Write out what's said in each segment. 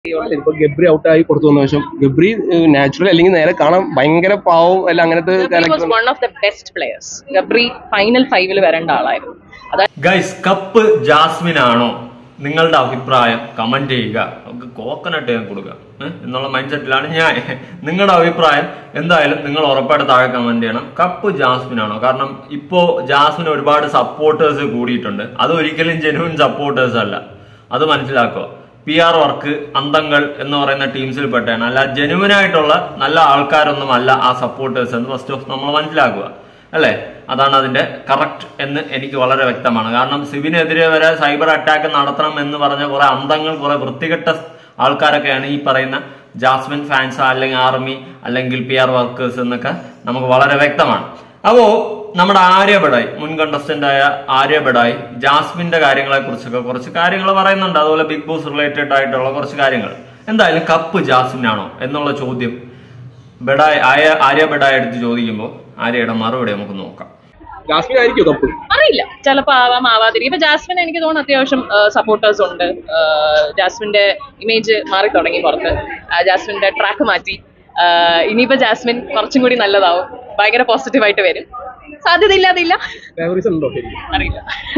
ഇപ്പൊ ഗബ്രി ഔട്ടായി പുറത്തു വന്ന ശേഷം ഗബ്രി നാച്ചുറൽ അല്ലെങ്കിൽ നേരെ കാണാൻ ഭയങ്കര പാവം അല്ല അങ്ങനത്തെ Gabri was one of the best players Gabri final ഫൈവിൽ വരേണ്ട ആളായിരുന്നു അതായത് ഗൈസ് കപ്പ് ജാസ്മിൻ ആണോ നിങ്ങളുടെ അഭിപ്രായം കമന്റ് ചെയ്യുക നമുക്ക് കോക്കനട്ട് ഞാൻ കൊടുക്കുക ഏ? എന്നുള്ള മൈൻഡ് സെറ്റിലാണ് ഞാൻ നിങ്ങളുടെ അഭിപ്രായം എന്തായാലും നിങ്ങൾ ഉറപ്പായിട്ട് താഴെ കമന്റ് ചെയ്യണം കപ്പ് ജാസ്മിൻ ആണോ കാരണം ഇപ്പോ ജാസ്മിൻ ഒരുപാട് സപ്പോർട്ടേഴ്സ് കൂടിയിട്ടുണ്ട് അത് ഒരിക്കലും ജെനുവിൻ സപ്പോർട്ടേഴ്സ് അല്ല അത് മനസ്സിലാക്കുക പി ആർ വർക്ക് അന്തങ്ങൾ എന്ന് പറയുന്ന ടീംസിൽ പെട്ടാണ് അല്ല ജെനുവിൻ ആയിട്ടുള്ള നല്ല ആൾക്കാരൊന്നും അല്ല ആ സപ്പോർട്ടേഴ്സ് എന്ന് ഫസ്റ്റ് ഓഫ് നമ്മൾ മനസ്സിലാക്കുക അല്ലേ അതാണ് അതിന്റെ കറക്റ്റ് എന്ന് എനിക്ക് വളരെ വ്യക്തമാണ് കാരണം സിബിനെതിരെ വരെ സൈബർ അറ്റാക്ക് നടത്തണം എന്ന് പറഞ്ഞ കുറെ അന്തങ്ങൾ കുറെ വൃത്തികെട്ട ആൾക്കാരൊക്കെയാണ് ഈ പറയുന്ന ജാസ്മിൻ ഫാൻസ് അല്ലെങ്കിൽ ആർമി അല്ലെങ്കിൽ പി ആർ വർക്കേഴ്സ് എന്നൊക്കെ നമുക്ക് വളരെ വ്യക്തമാണ് അപ്പോ നമ്മുടെ ആര്യബഡായി മുൻ കണ്ടസ്റ്റന്റ് ആയ ആര്യബഡായി ജാസ്മിന്റെ കാര്യങ്ങളെ കുറിച്ചൊക്കെ കുറച്ച് കാര്യങ്ങൾ പറയുന്നുണ്ട് അതുപോലെ ബിഗ് ബോസ് റിലേറ്റഡ് ആയിട്ടുള്ള കുറച്ച് കാര്യങ്ങൾ എന്തായാലും കപ്പ് ജാസ്മിനാണോ എന്നുള്ള ചോദ്യം ബെഡായ് ആയ ആര്യ ബെഡായി എടുത്ത് ചോദിക്കുമ്പോൾ ആര്യയുടെ മറുപടി നമുക്ക് നോക്കാം ജാസ്മിൻ ആയിരിക്കും കപ്പ് അറിയില്ല ചിലപ്പോൾ ആവാം ആവാതിരിക്കും ഇപ്പൊ ജാസ്മിൻ എനിക്ക് തോന്നുന്നു അത്യാവശ്യം സപ്പോർട്ടേഴ്സ് ഉണ്ട് ആ, ജാസ്മിന്റെ ഇമേജ് മാറി തുടങ്ങി പുറത്ത് ആ, ജാസ്മിന്റെ ട്രാക്ക് മാറ്റി ആ, ഇനിയിപ്പോ ജാസ്മിൻ കുറച്ചും കൂടി നല്ലതാവും ഭയങ്കര പോസിറ്റീവ് ആയിട്ട് വരും സാധ്യത ഇല്ലാതില്ല ഫേവറീസ് ഉണ്ടോ ശരിക്കും അറിയില്ല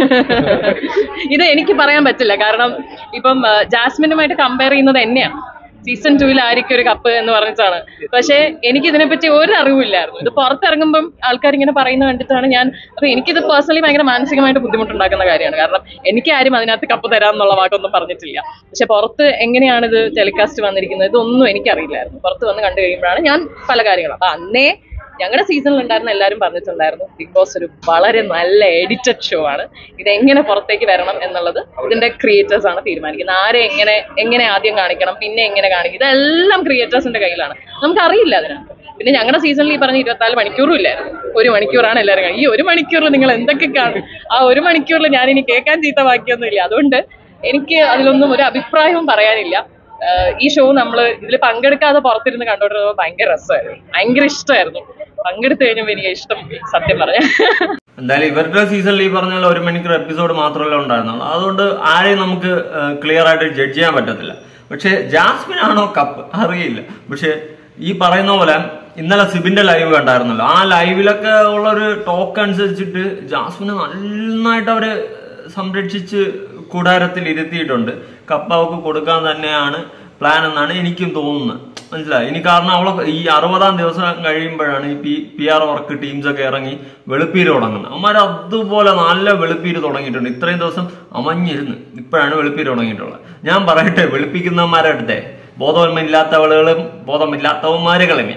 ഇത് എനിക്ക് പറയാൻ പറ്റില്ല കാരണം ഇപ്പം ആ, ജാസ്മിനുമായിട്ട് കമ്പയർ ചെയ്യുന്നത് എന്നെയാണ് സീസൺ ടൂവിൽ ആയിരിക്കും ഒരു കപ്പ് എന്ന് പറഞ്ഞിട്ടാണ് പക്ഷേ എനിക്ക് ഇതിനെപ്പറ്റി ഒരു അറിവില്ലായിരുന്നു ഇത് പുറത്തിറങ്ങുമ്പം ആൾക്കാർ ഇങ്ങനെ പറയുന്നത് കണ്ടിട്ടാണ് ഞാൻ അപ്പൊ എനിക്കിത് പേഴ്സണലി ഭയങ്കര മാനസികമായിട്ട് ബുദ്ധിമുട്ടുണ്ടാക്കുന്ന കാര്യമാണ് കാരണം എനിക്ക് ആരും അതിനകത്ത് കപ്പ് തരാം എന്നുള്ള വാക്കൊന്നും പറഞ്ഞിട്ടില്ല പക്ഷെ പുറത്ത് എങ്ങനെയാണ് ഇത് ടെലികാസ്റ്റ് വന്നിരിക്കുന്നത് ഇതൊന്നും എനിക്കറിയില്ലായിരുന്നു പുറത്ത് വന്ന് കണ്ടു കഴിയുമ്പോഴാണ് ഞാൻ പല കാര്യങ്ങളും അപ്പൊ അന്നേ ഞങ്ങളുടെ സീസണിൽ ഉണ്ടായിരുന്ന എല്ലാവരും പറഞ്ഞിട്ടുണ്ടായിരുന്നു ബിഗ് ബോസ് ഒരു വളരെ നല്ല എഡിറ്റഡ് ഷോ ആണ് ഇത് എങ്ങനെ പുറത്തേക്ക് വരണം എന്നുള്ളത് ഇതിന്റെ ക്രിയേറ്റേഴ്സ് ആണ് തീരുമാനിക്കുന്നത് ആരെ എങ്ങനെ എങ്ങനെ ആദ്യം കാണിക്കണം പിന്നെ എങ്ങനെ കാണിക്കും ഇതെല്ലാം ക്രിയേറ്റേഴ്സിന്റെ കയ്യിലാണ് നമുക്ക് അറിയില്ല അതിനകത്ത് പിന്നെ ഞങ്ങളുടെ സീസണിൽ ഈ പറഞ്ഞ ഇരുപത്തിനാല് മണിക്കൂറും ഇല്ലായിരുന്നു ഒരു മണിക്കൂറാണ് എല്ലാവരും കാണുന്നത്. ഈ ഒരു മണിക്കൂറിൽ നിങ്ങൾ എന്തൊക്കെ കാണും ആ ഒരു മണിക്കൂറിൽ ഞാൻ ഇനി കേൾക്കാൻ ചീത്ത ബാക്കിയൊന്നും ഇല്ല അതുകൊണ്ട് എനിക്ക് അതിലൊന്നും ഒരു അഭിപ്രായവും പറയാനില്ല ആഹ് ഈ ഷോ നമ്മൾ ഇതിൽ പങ്കെടുക്കാതെ പുറത്തിരുന്ന് കണ്ടോണ്ടിരുന്നത് ഭയങ്കര രസമായിരുന്നു ഭയങ്കര ഇഷ്ടമായിരുന്നു പങ്കെടുത്തു കഴിഞ്ഞപ്പോൾ എനിക്ക് ഇഷ്ടം പോയി, സത്യം പറയാം എന്തായാലും ഇവരുടെ സീസണിൽ ഈ പറഞ്ഞ പോലെ ഒരു മണിക്കൂർ എപ്പിസോഡ് മാത്രമല്ലേ ഉണ്ടായിരുന്നുള്ളൂ അതുകൊണ്ട് ആരെയും നമുക്ക് ക്ലിയർ ആയിട്ട് ജഡ്ജ് ചെയ്യാൻ പറ്റത്തില്ല പക്ഷെ ജാസ്മിൻ ആണോ കപ്പ് അറിയില്ല പക്ഷെ ഈ പറയുന്ന പോലെ ഇന്നലെ സിബിന്റെ ലൈവ് കണ്ടായിരുന്നല്ലോ ആ ലൈവിലൊക്കെ ഉള്ള ഒരു ടോക്ക് അനുസരിച്ചിട്ട് ജാസ്മിനെ നന്നായിട്ട് അവര് സംരക്ഷിച്ച് കൂടാരത്തിൽ ഇരുത്തിയിട്ടുണ്ട് കപ്പ് അവർക്ക് കൊടുക്കാൻ തന്നെയാണ് പ്ലാൻ എന്നാണ് എനിക്കും തോന്നുന്നത് മനസ്സിലായി ഇനി കാരണം അവളെ ഈ അറുപതാം ദിവസം കഴിയുമ്പോഴാണ് ഈ P P R work teams ഒക്കെ ഇറങ്ങി വെളുപ്പീര് തുടങ്ങുന്നത് അവന്മാർ അതുപോലെ നല്ല വെളുപ്പീര് തുടങ്ങിയിട്ടുണ്ട് ഇത്രയും ദിവസം അമഞ്ഞിരുന്ന് ഇപ്പോഴാണ് വെളുപ്പീര് തുടങ്ങിയിട്ടുള്ളത് ഞാൻ പറയട്ടെ വെളുപ്പിക്കുന്നവന്മാരെ അടുത്തെ ബോധമില്ലാത്തവളുകളും ബോധമില്ലാത്തവന്മാരുകളെ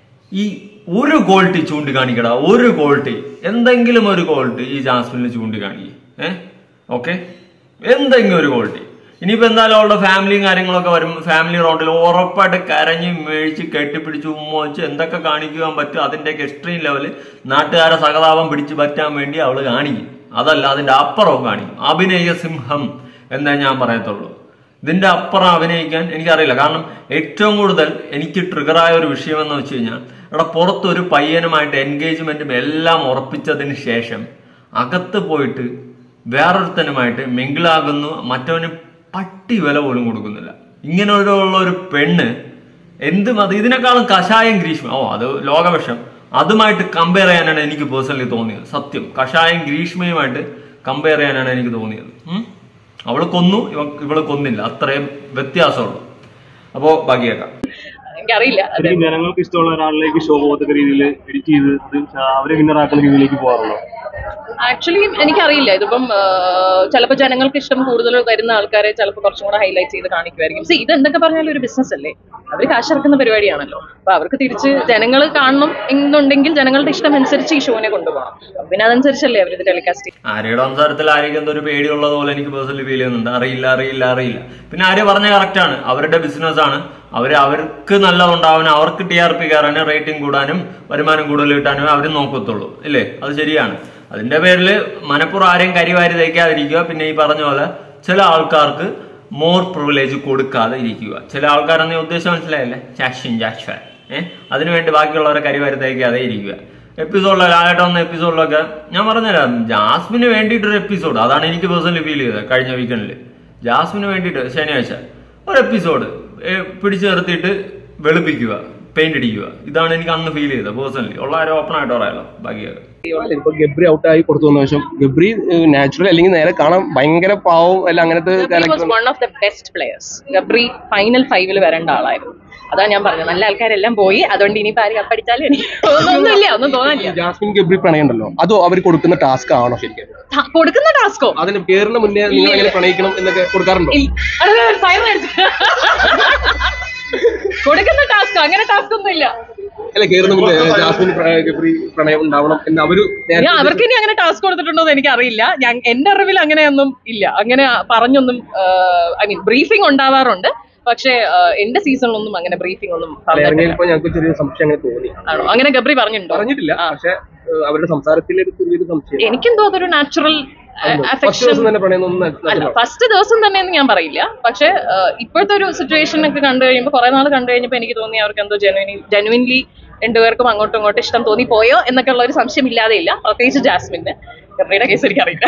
ഈ ഒരു ക്വാളിറ്റി ചൂണ്ടിക്കാണിക്കടാ ഒരു ക്വാളിറ്റി എന്തെങ്കിലും ഒരു ക്വാളിറ്റി ഈ ജാസ്മിനിൽ ചൂണ്ടിക്കാണിക്കുക ഏ ഓക്കെ എന്തെങ്കിലും ഒരു ക്വാളിറ്റി ഇനിയിപ്പോ എന്തായാലും അവളുടെ ഫാമിലിയും കാര്യങ്ങളൊക്കെ വരും ഫാമിലി റൗണ്ടിൽ ഉറപ്പായിട്ട് കരഞ്ഞ് മേടിച്ച് കെട്ടിപ്പിടിച്ച് ഉമ്മ വെച്ച് എന്തൊക്കെ കാണിക്കുവാൻ പറ്റും അതിന്റെയൊക്കെ എക്സ്ട്രീം ലെവല് നാട്ടുകാരെ സഹതാപം പിടിച്ച് പറ്റാൻ വേണ്ടി അവള് കാണിക്കും അതല്ല അതിന്റെ അപ്പുറവും കാണിക്കും അഭിനയ സിംഹം എന്നേ ഞാൻ പറയത്തുള്ളൂ ഇതിന്റെ അപ്പുറം അഭിനയിക്കാൻ എനിക്കറിയില്ല കാരണം ഏറ്റവും കൂടുതൽ എനിക്ക് ട്രിഗറായ ഒരു വിഷയം എന്ന് വെച്ച് കഴിഞ്ഞാൽ ഇവിടെ പുറത്തൊരു പയ്യനുമായിട്ട് എൻഗേജ്മെന്റും എല്ലാം ഉറപ്പിച്ചതിന് ശേഷം അകത്ത് പോയിട്ട് വേറൊരുത്തനുമായിട്ട് മിങ്കിളാകുന്നു മറ്റവന് പട്ടി വില പോലും കൊടുക്കുന്നില്ല ഇങ്ങനെ ഒരു ഉള്ള ഒരു പെണ്ണ് എന്ത് മതി ഇതിനേക്കാളും കഷായം ഗ്രീഷ്മ ഓ അത് ലോകവിഷം അതുമായിട്ട് കമ്പയർ ചെയ്യാനാണ് എനിക്ക് പേഴ്സണലി തോന്നിയത് സത്യം കഷായം ഗ്രീഷ്മയുമായിട്ട് കമ്പയർ ചെയ്യാനാണ് എനിക്ക് തോന്നിയത് ഉം? അവള് കൊന്നു ഇവ ഇവള് കൊന്നില്ല അത്രയും വ്യത്യാസമുള്ളൂ അപ്പോ ബാക്കിയേക്കാം എനിക്കറിയില്ല അത് ശരിക്കും ജനങ്ങൾക്ക് ഇഷ്ടമുള്ള ഒരാളിലേക്ക് ഷോ പോകത്തക്ക രീതിയിൽ എഡിറ്റ് ചെയ്ത് അത് അവരെ വിന്നറാക്കുന്ന രീതിയിലേക്ക് പോകാറുള്ളൂ ആക്ച്വലി എനിക്കറിയില്ല ഇതിപ്പം ചിലപ്പോൾ ജനങ്ങൾക്ക് ഇഷ്ടം കൂടുതൽ വരുന്ന ആൾക്കാരെ ചിലപ്പോൾ കുറച്ചും കൂടെ ഹൈലൈറ്റ് ചെയ്ത് കാണിക്കുമായിരിക്കും സി ഇത് എന്തൊക്കെ പറഞ്ഞാലും ഒരു ബിസിനസ് അല്ലേ അവർ കാശിറക്കുന്ന പരിപാടിയാണല്ലോ അപ്പൊ അവർക്ക് തിരിച്ച് ജനങ്ങൾ കാണണം എന്നുണ്ടെങ്കിൽ ജനങ്ങളുടെ ഇഷ്ടം അനുസരിച്ച് ഈ ഷോനെ കൊണ്ടുപോകണം അപ്പൊ പിന്നെ അതനുസരിച്ചല്ലേ അവർ ഇത് ടെലികാസ്റ്റ് ആര്യയുടെ സംസാരത്തിൽ ആര്യക്ക് എന്തോ ഒരു പേടിയുള്ളത് പോലെ എനിക്ക് പേഴ്സണലി ഫീൽ ചെയ്യുന്നുണ്ട് അറിയില്ല അറിയില്ല അറിയില്ല പിന്നെ ആര്യ പറഞ്ഞ കറക്റ്റ് ആണ് അവരുടെ ബിസിനസ് ആണ് അവര് അവർക്ക് നല്ലതുണ്ടാവാനും അവർക്ക് ടി ആർ പി കയറാനും റേറ്റിംഗ് കൂടാനും വരുമാനം കൂടുതൽ കിട്ടാനും അവർ നോക്കത്തുള്ളൂ ഇല്ലേ അത് ശരിയാണ് അതിന്റെ പേരിൽ മനപ്പുറം ആരെയും കരിവാരി തയ്ക്കാതിരിക്കുക പിന്നെ ഈ പറഞ്ഞ പോലെ ചില ആൾക്കാർക്ക് മോർ പ്രിവിലേജ് കൊടുക്കാതെ ഇരിക്കുക ചില ആൾക്കാരെന്ന ഉദ്ദേശം മനസ്സിലായില്ലേ ചാഷ്യൻ ചാഷ്വാൻ ഏഹ് അതിനുവേണ്ടി ബാക്കിയുള്ളവരെ കരിവാരി തയ്ക്കാതെ ഇരിക്കുക എപ്പിസോഡിലൊക്കെ ലാലേട്ട വന്ന എപ്പിസോഡിലൊക്കെ ഞാൻ പറഞ്ഞുതരാം ജാസ്മിന് വേണ്ടിയിട്ടൊരു എപ്പിസോഡ് അതാണ് എനിക്ക് പേഴ്സണലി ഫീൽ ചെയ്തത് കഴിഞ്ഞ വീക്കെൻഡിൽ ജാസ്മിന് വേണ്ടിയിട്ട് ശനിയാഴ്ച ഒരു എപ്പിസോഡ് ഏ, പിടിച്ചു നിർത്തിയിട്ട് വെളുപ്പിക്കുക പെയിന്റ് അടിക്കുക ഇതാണ് എനിക്ക് അന്ന് ഫീൽ ചെയ്തത് പേഴ്സണലി ഉള്ള കാര്യം ഓപ്പൺ ആയിട്ട് പറയാലോ ബാക്കിയൊക്കെ ഇപ്പൊ ഗബ്രി ഔട്ടായി പുറത്തു വന്ന ശേഷം ഗബ്രി നാച്ചുറൽ അല്ലെങ്കിൽ നേരെ കാണാൻ ഭയങ്കര പാവം അല്ല അങ്ങനത്തെ Gabri character was one of the best players Gabri final ഫൈവിൽ വരേണ്ട ആളായിരുന്നു അതാ ഞാൻ പറഞ്ഞത് നല്ല ആൾക്കാരെല്ലാം പോയി അതുകൊണ്ട് ഇനിയിപ്പോ ആര് കപ്പടിച്ചാലും എനിക്ക് ഒന്നുമില്ല ഒന്നും തോന്നില്ല ജാസ്മിൻ ഗബ്രി പ്രണയം ഉണ്ടല്ലോ അത് അവർ കൊടുക്കുന്ന ടാസ്ക് ആണോ ശരിക്കും ത- കൊടുക്കുന്ന ടാസ്കോ അതിന് കേറുന്ന മുന്നേ നിങ്ങൾ എങ്ങനെ പ്രണയിക്കണം എന്നൊക്കെ കൊടുക്കാറുണ്ടോ കൊടുക്കുന്ന ടാസ്ക് അങ്ങനെ ടാസ്ക് ഒന്നും ഇല്ല അല്ല കേറുന്ന മുന്നേ ജാസ്മിൻ പ്ര- ഗബ്രി പ്രണയം ഉണ്ടാവണം എന്ന് അവര് ഞാൻ നേരത്തെ അവർക്ക് ഇനി അങ്ങനെ ടാസ്ക് കൊടുത്തിട്ടുണ്ടോ എന്ന് എനിക്കറിയില്ല ഞാൻ എന്റെ അറിവിൽ അങ്ങനെയൊന്നും ഇല്ല അങ്ങനെ പറഞ്ഞൊന്നും ഐ മീൻ ബ്രീഫിംഗ് ഉണ്ടാവാറുണ്ട് പക്ഷേ ആഹ്, എന്റെ സീസണിലൊന്നും അങ്ങനെ ബ്രീഫിംഗ് ഒന്നും പറഞ്ഞിട്ടില്ല ഇറങ്ങിയപ്പോ ഞങ്ങൾക്ക് ചെറിയ സംശയം അങ്ങനെ തോന്നി ആണോ അങ്ങനെ ഗബ്രി പറഞ്ഞിട്ടുണ്ടോ പറഞ്ഞിട്ടില്ല പക്ഷെ ഏഹ്, അവരുടെ സംസാരത്തിൽ ഒരു ചെറിയൊരു സംശയം എനിക്കെന്തോ അതൊരു നാച്ചുറൽ ഫസ്റ്റ് അഫെക്ഷൻ ദിവസം തന്നെ പ്രണയം ഒന്നും അല്ല നടന്നില്ല. ഫസ്റ്റ് ദിവസം തന്നെ എന്ന് ഞാൻ പറയില്ല പക്ഷെ ഇപ്പോഴത്തെ ഒരു സിറ്റുവേഷൻ ഒക്കെ കണ്ടു കഴിയുമ്പോൾ കുറെ നാൾ കണ്ടു കഴിഞ്ഞപ്പോൾ എനിക്ക് തോന്നി അവർക്ക് എന്തോ ജെനുവിനി ജെനുവിൻലി രണ്ടുപേർക്കും അങ്ങോട്ടും ഇങ്ങോട്ടും ഇഷ്ടം തോന്നി പോയോ എന്നൊക്കെ ഉള്ള ഒരു സംശയം ഇല്ലാതെ ഇല്ല പ്രത്യേകിച്ച് ജാസ്മിന്റെ ഗബ്രിയുടെ കേസ് എനിക്കറിയില്ല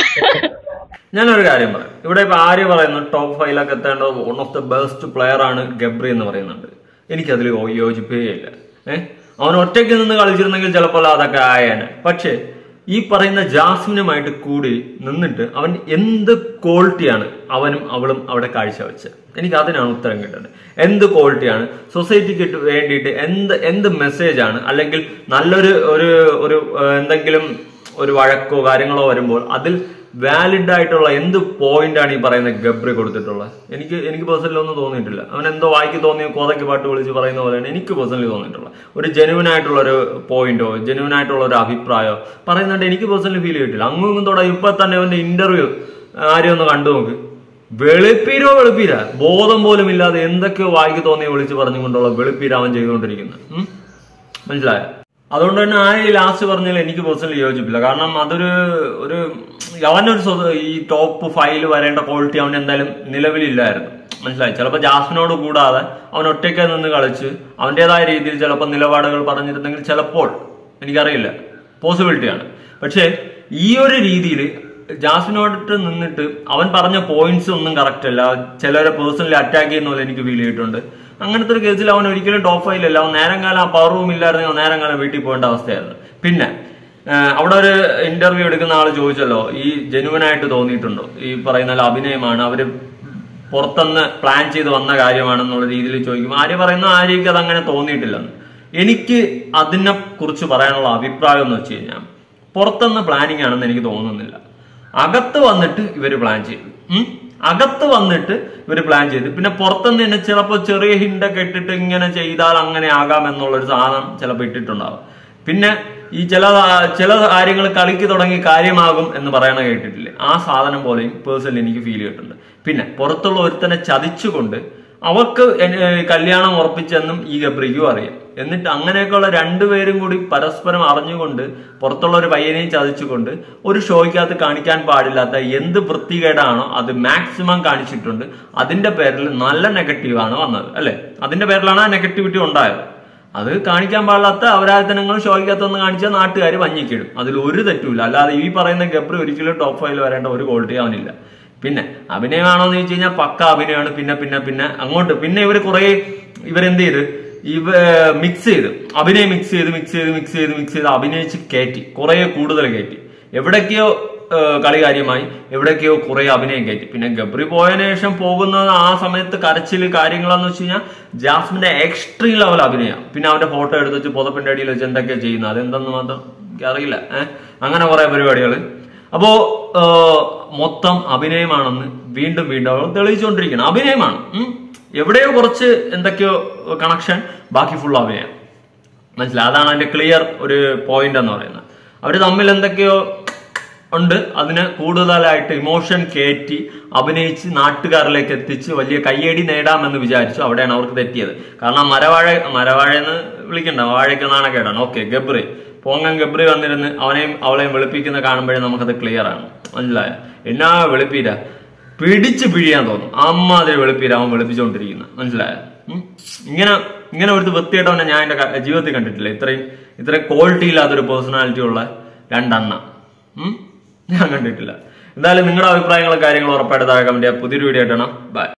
ഞാനൊരു കാര്യം പറയാം ഇവിടെ ഇപ്പൊ ആര്യ പറയുന്നു ടോപ്പ് ഫൈവിലൊക്കെ എത്തേണ്ട one of the best player ആണ് ഗബ്രി എന്ന് പറയുന്നുണ്ട് എനിക്കതിൽ യോജിപ്പേ ഇല്ല ഏഹ് അവൻ ഒറ്റയ്ക്ക് നിന്ന് കളിച്ചിരുന്നെങ്കിൽ ചിലപ്പോൾ അതൊക്കെ ആയേനെ പക്ഷേ ഈ പറയുന്ന ജാസ്മിനുമായിട്ട് കൂടി നിന്നിട്ട് അവൻ എന്ത് ക്വാളിറ്റിയാണ് അവനും അവളും അവിടെ കാഴ്ചവെച്ചത് എനിക്ക് അതിനാണ് ഉത്തരം കിട്ടേണ്ടത് എന്ത് ക്വാളിറ്റിയാണ് സൊസൈറ്റിക്ക് വേണ്ടിയിട്ട് എന്ത് എന്ത് മെസ്സേജ് ആണ് അല്ലെങ്കിൽ നല്ലൊരു ഒരു ഒരു ഏഹ്, എന്തെങ്കിലും ഒരു വഴക്കോ കാര്യങ്ങളോ വരുമ്പോൾ അതിൽ വാലിഡ് ആയിട്ടുള്ള എന്ത് പോയിന്റ് ആണ് ഈ പറയുന്ന ഗബ്രി കൊടുത്തിട്ടുള്ളത് എനിക്ക് എനിക്ക് പേഴ്സണലി ഒന്നും തോന്നിയിട്ടില്ല അവൻ എന്തോ വായിക്ക് തോന്നിയ കോതയ്ക്ക് പാട്ട് വിളിച്ച് പറയുന്ന പോലെയാണ് എനിക്ക് പേഴ്സണലി തോന്നിയിട്ടുള്ളത് ഒരു ജെനുവൻ ആയിട്ടുള്ള ഒരു പോയിന്റോ ജെനുവൻ ആയിട്ടുള്ള ഒരു അഭിപ്രായമോ പറയുന്നുണ്ട് എനിക്ക് പേഴ്സണലി ഫീൽ ചെയ്തിട്ടില്ല അങ്ങും ഇങ്ങും തുടങ്ങി ഇപ്പൊ തന്നെ അവന്റെ ഇന്റർവ്യൂ ആരെയും ഒന്ന് കണ്ടു നോക്ക് വെളുപ്പീരോ വെളുപ്പീര ബോധം പോലും ഇല്ലാതെ എന്തൊക്കെയോ വായിക്ക് തോന്നിയ വിളിച്ച് പറഞ്ഞുകൊണ്ടുള്ള വെളുപ്പീര അവൻ ചെയ്തുകൊണ്ടിരിക്കുന്നത് ഉം? മനസ്സിലായോ അതുകൊണ്ട് തന്നെ ആ ലാസ്റ്റ് പറഞ്ഞാൽ എനിക്ക് പേഴ്സണലി യോജിപ്പില്ല കാരണം അതൊരു ഒരു അവനൊരു സ്വ- ഈ ടോപ്പ് ഫൈവിൽ വരേണ്ട ക്വാളിറ്റി അവൻ എന്തായാലും നിലവിലില്ലായിരുന്നു മനസ്സിലായി ചിലപ്പോൾ ജാസ്മിനോട് കൂടാതെ അവൻ ഒറ്റയ്ക്ക് നിന്ന് കളിച്ച് അവൻ്റെതായ രീതിയിൽ ചിലപ്പോൾ നിലപാടുകൾ പറഞ്ഞിരുന്നെങ്കിൽ ചിലപ്പോൾ എനിക്കറിയില്ല പോസിബിലിറ്റിയാണ് പക്ഷേ ഈ ഒരു രീതിയിൽ ജാസ്മിനോട്ട് നിന്നിട്ട് അവൻ പറഞ്ഞ പോയിന്റ്സ് ഒന്നും കറക്റ്റ് അല്ല ചിലരെ പേഴ്സണലി അറ്റാക്ക് ചെയ്യുന്ന പോലെ എനിക്ക് ഫീൽ ചെയ്തിട്ടുണ്ട് അങ്ങനത്തെ ഒരു കേസിൽ അവൻ ഒരിക്കലും ടോപ്പ് ഫൈവിലല്ല അവൻ നേരം കാലം ആ പവർ റൂം ഇല്ലായിരുന്നെങ്കിൽ അവൻ നേരം കാലം വീട്ടിൽ പോകേണ്ട അവസ്ഥയായിരുന്നു പിന്നെ ആ, അവിടെ ഒരു ഇന്റർവ്യൂ എടുക്കുന്ന ആൾ ചോദിച്ചല്ലോ ഈ ജെനുവൻ ആയിട്ട് തോന്നിയിട്ടുണ്ടോ ഈ പറയുന്ന പോലെ അഭിനയമാണ് അവര് പുറത്തുനിന്ന് പ്ലാൻ ചെയ്ത് വന്ന കാര്യമാണെന്നുള്ള രീതിയിൽ ചോദിക്കും ആര്യ പറയുന്ന ആര്യക്ക് അത് അങ്ങനെ തോന്നിയിട്ടില്ലെന്ന് എനിക്ക് അതിനെ കുറിച്ച് പറയാനുള്ള അഭിപ്രായം എന്ന് വെച്ച് കഴിഞ്ഞാൽ പുറത്തുനിന്ന് പ്ലാനിങ് ആണെന്ന് എനിക്ക് തോന്നുന്നില്ല അകത്ത് വന്നിട്ട് ഇവര് പ്ലാൻ ചെയ്തു ഉം? അകത്ത് വന്നിട്ട് ഇവര് പ്ലാൻ ചെയ്തു പിന്നെ പുറത്തുനിന്ന് തന്നെ ചിലപ്പോൾ ചെറിയ ഹിണ്ടൊക്കെ ഇട്ടിട്ട് ഇങ്ങനെ ചെയ്താൽ അങ്ങനെ ആകാം എന്നുള്ളൊരു സാധനം ചിലപ്പോൾ ഇട്ടിട്ടുണ്ടാവും പിന്നെ ഈ ചില ചില കാര്യങ്ങൾ കളിക്ക് തുടങ്ങി കാര്യമാകും എന്ന് പറയണ കേട്ടിട്ടില്ലേ ആ സാധനം പോലെയും പേഴ്സണലി എനിക്ക് ഫീൽ ചെയ്തിട്ടുണ്ട് പിന്നെ പുറത്തുള്ള ഒരുത്തനെ ചതിച്ചുകൊണ്ട് അവർക്ക് എൻ- ഏ, കല്യാണം ഉറപ്പിച്ചെന്നും ഈ ഗബ്രിക്കും അറിയാം എന്നിട്ട് അങ്ങനെയൊക്കെയുള്ള രണ്ടുപേരും കൂടി പരസ്പരം അറിഞ്ഞുകൊണ്ട് പുറത്തുള്ള ഒരു പയ്യനെയും ചതിച്ചുകൊണ്ട് ഒരു ഷോയ്ക്കകത്ത് കാണിക്കാൻ പാടില്ലാത്ത എന്ത് വൃത്തികേടാണോ അത് മാക്സിമം കാണിച്ചിട്ടുണ്ട് അതിന്റെ പേരിൽ നല്ല നെഗറ്റീവാണ് വന്നത് അല്ലെ അതിന്റെ പേരിലാണ് ആ നെഗറ്റിവിറ്റി ഉണ്ടായത് അത് കാണിക്കാൻ പാടില്ലാത്ത അവരാധനങ്ങൾ ഷോയ്ക്കകത്തൊന്ന് കാണിച്ചാൽ നാട്ടുകാർ വഞ്ഞിക്കിടും അതിൽ ഒരു തെറ്റുമില്ല അല്ലാതെ ഈ പറയുന്ന ഗബ്രി ഒരിക്കലും ടോപ്പ് ഫൈവിൽ വരേണ്ട ഒരു ക്വാളിറ്റി അവനില്ല പിന്നെ അഭിനയമാണോ എന്ന് ചോദിച്ചു കഴിഞ്ഞാൽ പക്ക അഭിനയമാണ് പിന്നെ പിന്നെ പിന്നെ അങ്ങോട്ട് പിന്നെ ഇവർ കുറെ ഇവരെന്ത് ചെയ്ത് ഇവ മിക്സ് ചെയ്ത് അഭിനയം മിക്സ് ചെയ്ത് മിക്സ് ചെയ്ത് മിക്സ് ചെയ്ത് മിക്സ് ചെയ്ത് അഭിനയിച്ച് കയറ്റി കുറെ കൂടുതൽ കയറ്റി എവിടൊക്കെയോ ഏഹ്, കളി കാര്യമായി എവിടൊക്കെയോ കുറെ അഭിനയം കയറ്റി പിന്നെ ഗബ്രി പോയതിനു ശേഷം പോകുന്നത് ആ സമയത്ത് കരച്ചില് കാര്യങ്ങളെന്ന് വെച്ച് കഴിഞ്ഞാൽ ജാസ്മിന്റെ എക്സ്ട്രീം ലെവൽ അഭിനയം പിന്നെ അവന്റെ ഫോട്ടോ എടുത്ത് വെച്ച് പുതപ്പിന്റെ അടിയിൽ വെച്ച് എന്തൊക്കെയാ ചെയ്യുന്നത് അതെന്തെന്ന് മാത്രം എനിക്കറിയില്ല ഏഹ് അങ്ങനെ കുറെ പരിപാടികൾ അപ്പോ ഏഹ്, മൊത്തം അഭിനയമാണെന്ന് വീണ്ടും വീണ്ടും അവൾ തെളിയിച്ചുകൊണ്ടിരിക്കണം അഭിനയമാണ് ഉം. എവിടെയോ കുറച്ച് എന്തൊക്കെയോ കണക്ഷൻ ബാക്കി ഫുൾ അഭിനയം മനസ്സിലായി അതാണ് അതിന്റെ ക്ലിയർ ഒരു പോയിന്റ് എന്ന് പറയുന്നത് അവർ തമ്മിൽ എന്തൊക്കെയോ ഉണ്ട് അതിന് കൂടുതലായിട്ട് ഇമോഷൻ കയറ്റി അഭിനയിച്ച് നാട്ടുകാരിലേക്ക് എത്തിച്ച് വലിയ കയ്യടി നേടാമെന്ന് വിചാരിച്ചു അവിടെയാണ് അവർക്ക് തെറ്റിയത് കാരണം മരവാഴ മരവാഴ എന്ന് വിളിക്കണ്ട വാഴയ്ക്ക് നാണക്കേടാണ് ഓക്കെ ഗബ്രി പോങ്ങൻ ഗബ്രി വന്നിരുന്ന് അവനെയും അവളെയും വെളുപ്പിക്കുന്ന കാണുമ്പോഴേ നമുക്കത് ക്ലിയർ ആണ് മനസ്സിലായ എന്നാ വെളുപ്പീര പിടിച്ച് പിഴിയാൻ തോന്നും അമ്മാതിരി വെളുപ്പീര അവൻ വെളുപ്പിച്ചുകൊണ്ടിരിക്കുന്നത് മനസ്സിലായ ഇങ്ങനെ ഇങ്ങനെ ഒരു വൃത്തിയായിട്ടവനെ ഞാൻ എന്റെ ക- ജീവിതത്തിൽ കണ്ടിട്ടില്ല ഇത്രയും ഇത്രയും ക്വാളിറ്റി ഇല്ലാത്തൊരു പേഴ്സണാലിറ്റി ഉള്ള രണ്ടെണ്ണ ഉം? ഞാൻ കണ്ടിട്ടില്ല എന്തായാലും നിങ്ങളുടെ അഭിപ്രായങ്ങളും കാര്യങ്ങളും ഉറപ്പായിട്ട് താഴെ കമന്റ് ചെയ്യുക പുതിയൊരു വീഡിയോ ആയിട്ടാണ് ബൈ